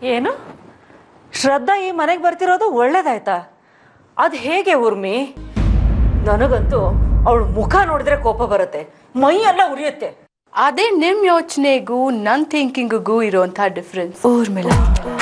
ಏನು ಶ್ರದ್ಧಾ ಈ ಮನೆಗೆ ಬರ್ತಿರೋದು ಒಳ್ಳೇದಾಯ್ತಾ ಅದು ಹೇಗೆ ಊರ್ಮಿ ನನಗಂತೂ ಅವಳು ಮುಖ ನೋಡಿದ್ರೆ ಕೋಪ ಬರುತ್ತೆ ಮೈ ಎಲ್ಲ ಉರಿಯುತ್ತೆ ಅದೇ ನಿಮ್ ಯೋಚನೆಗೂ ನನ್ ಥಿಂಕಿಂಗಿಗೂ ಇರುವಂತ ಡಿಫ್ರೆನ್ಸ್ ಊರ್ಮಿಳಾ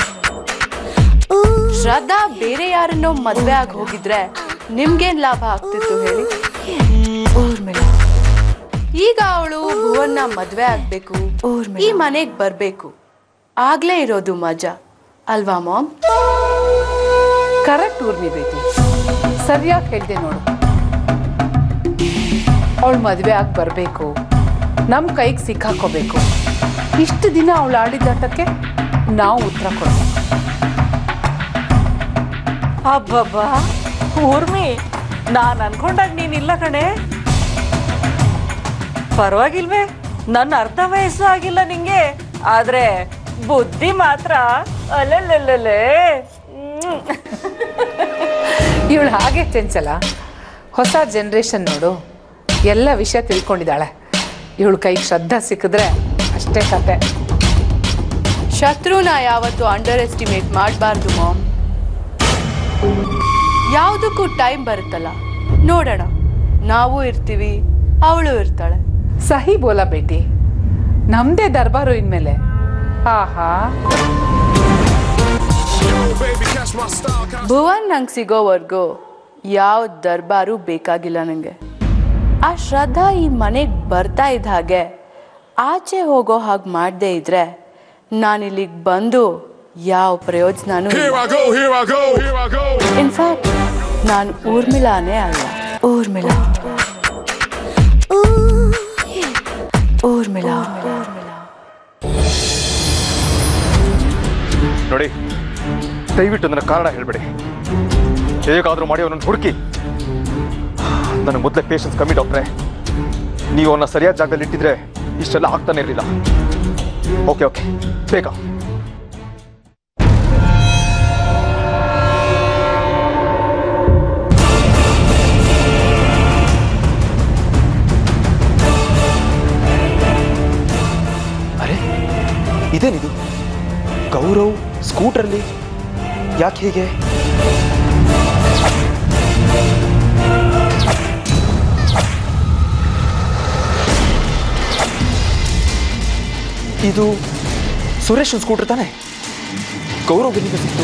ಶ್ರದ್ಧಾ ಬೇರೆ ಯಾರನ್ನೋ ಮದ್ವೆ ಆಗಿ ಹೋಗಿದ್ರೆ ನಿಮ್ಗೇನ್ ಲಾಭ ಆಗ್ತಿತ್ತು ಹೇಳಿ ಊರ್ಮಿಳಾ ಈಗ ಅವಳು ಭುವನ್ನ ಮದ್ವೆ ಆಗ್ಬೇಕು ಈ ಮನೆಗ್ ಬರ್ಬೇಕು ಆಗ್ಲೇ ಇರೋದು ಮಜಾ ಅಲ್ವಾ ಮಾಮ್ ಕರೆಕ್ಟ್ ಊರ್ಮಿ ಬೇಟಿ ಸರಿಯಾಗಿ ಹೇಳ್ದೆ ನೋಡು ಅವಳು ಮದುವೆ ಆಗಿ ಬರಬೇಕು ನಮ್ಮ ಕೈಗೆ ಸಿಕ್ಕಾಕೋಬೇಕು ಇಷ್ಟು ದಿನ ಅವಳು ಆಡಿದಾಟಕ್ಕೆ ನಾವು ಉತ್ತರ ಕೊಡಬೇಕು ಅಬ್ಬಬ್ಬಾ ಊರ್ಮಿ ನಾನು ಅನ್ಕೊಂಡಾಗ ನೀನಿಲ್ಲ ಕಣೆ ಪರವಾಗಿಲ್ವೇ ನನ್ನ ಅರ್ಧ ವಯಸ್ಸು ಆಗಿಲ್ಲ ನಿಂಗೆ ಆದ್ರೆ ಬುದ್ಧಿ ಮಾತ್ರ ಅಲ್ಲಲ್ಲೇ ಇವಳು ಹಾಗೆ ಚಂಚಲ ಹೊಸ ಜನ್ರೇಷನ್ ನೋಡು ಎಲ್ಲ ವಿಷಯ ತಿಳ್ಕೊಂಡಿದ್ದಾಳೆ ಇವಳು ಕೈಗೆ ಶ್ರದ್ಧಾ ಸಿಕ್ಕಿದ್ರೆ ಅಷ್ಟೇ ಕತೆ ಶತ್ರುನ ಯಾವತ್ತು ಅಂಡರ್ ಎಸ್ಟಿಮೇಟ್ ಮಾಡಬಾರ್ದು ಮಾಮ್ ಯಾವುದಕ್ಕೂ ಟೈಮ್ ಬರುತ್ತಲ್ಲ ನೋಡೋಣ ನಾವು ಇರ್ತೀವಿ ಅವಳು ಇರ್ತಾಳೆ ಸಹಿ ಬೋಲ ಬೇಟಿ ನಮ್ದೇ ದರ್ಬಾರು ಇನ್ಮೇಲೆ ಆಹಾ ಭುವನ್ ನಂಗೆ ಸಿಗೋವರೆಗೂ ಯಾವ ದರ್ಬಾರು ಬೇಕಾಗಿಲ್ಲ ನನಗೆ ಆ ಶ್ರದ್ಧಾ ಈ ಮನೆಗೆ ಬರ್ತಾ ಇದ್ದ ಹಾಗೆ ಆಚೆ ಹೋಗೋ ಹಾಗೆ ಮಾಡದೇ ಇದ್ರೆ ನಾನಿಲ್ಲಿಗೆ ಬಂದು ಯಾವ ಪ್ರಯೋಜನನೂ Here I go, here I go, here I go. In fact ನಾನು ಊರ್ಮಿಳಾನೇ ಅಲ್ಲ ಊರ್ಮಿಳಾ ಊರ್ಮಿಳಾ ನೋಡಿ ದಯವಿಟ್ಟು ನನ್ನ ಕಾರಣ ಹೇಳ್ಬೇಡಿ ಹೇಗಾದರೂ ಮಾಡಿ ಅವನನ್ನು ಹುಡುಕಿ ನನಗೆ ಮೊದಲೇ ಪೇಷನ್ಸ್ ಕಮ್ಮಿ ಡಾಕ್ಟ್ರೆ ನೀವು ಅವನ್ನ ಸರಿಯಾದ ಜಾಗದಲ್ಲಿ ಇಟ್ಟಿದ್ರೆ ಇಷ್ಟೆಲ್ಲ ಆಗ್ತಾನೆ ಇರಲಿಲ್ಲ ಓಕೆ ಓಕೆ ಬೇಗ ಅರೆ ಇದೇನಿದು ಗೌರವ್ ಸ್ಕೂಟರ್ಲಿ ಯಾಕೆ ಹೀಗೆ ಇದು ಸುರೇಶ್ ಸ್ಕೂಟರ್ ತಾನೆ ಗೌರವ್ ಎಲ್ಲಿಂದ ಸಿಕ್ತು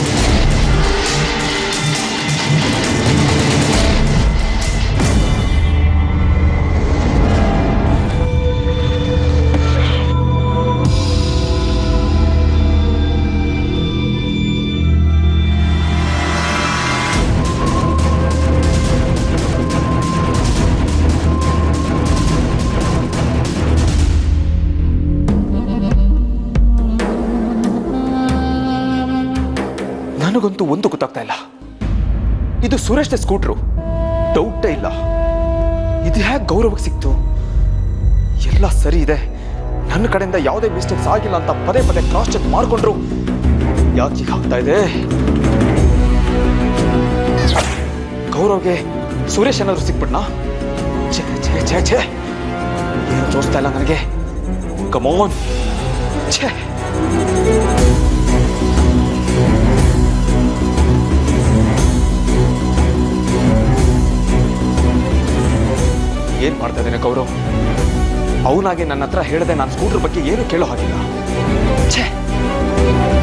ನನಗಂತೂ ಒಂದು ಗೊತ್ತಾಗ್ತಾ ಇಲ್ಲ ಇದು ಸುರೇಶ್ ಸ್ಕೂಟ್ರು ಡೌಟೇ ಇಲ್ಲ ಇದು ಹೇಗೆ ಗೌರವಕ್ಕೆ ಸಿಕ್ತು ಎಲ್ಲ ಸರಿ ಇದೆ ನನ್ನ ಕಡೆಯಿಂದ ಯಾವುದೇ ಮಿಸ್ಟೇಕ್ಸ್ ಆಗಿಲ್ಲ ಅಂತ ಪದೇ ಪದೇ ಕ್ರಾಸ್ ಚೆಕ್ ಮಾಡಿಕೊಂಡ್ರು ಯಾಕೆ ಹೀಗೆ ಆಗ್ತಾ ಇದೆ ಗೌರವ್ಗೆ ಸುರೇಶ್ ಏನಾದ್ರು ಸಿಕ್ಬಿಟ್ನಾ ಛೇ ಛೇ ಛೇ ಛೇ ಏನು ತೋರಿಸ್ತಾ ಇಲ್ಲ ನನಗೆ ಕಮೋನ್ ಛೇ ಏನ್ ಮಾಡ್ತಾ ಇದ್ದೇನೆ ಗೌರವ್ ಅವನಾಗೆ ನನ್ನ ಹತ್ರ ಹೇಳದೆ ನಾನು ಸ್ಕೂಟರ್ ಬಗ್ಗೆ ಏನು ಕೇಳೋ ಹಾಗಿಲ್ಲ ಛೇ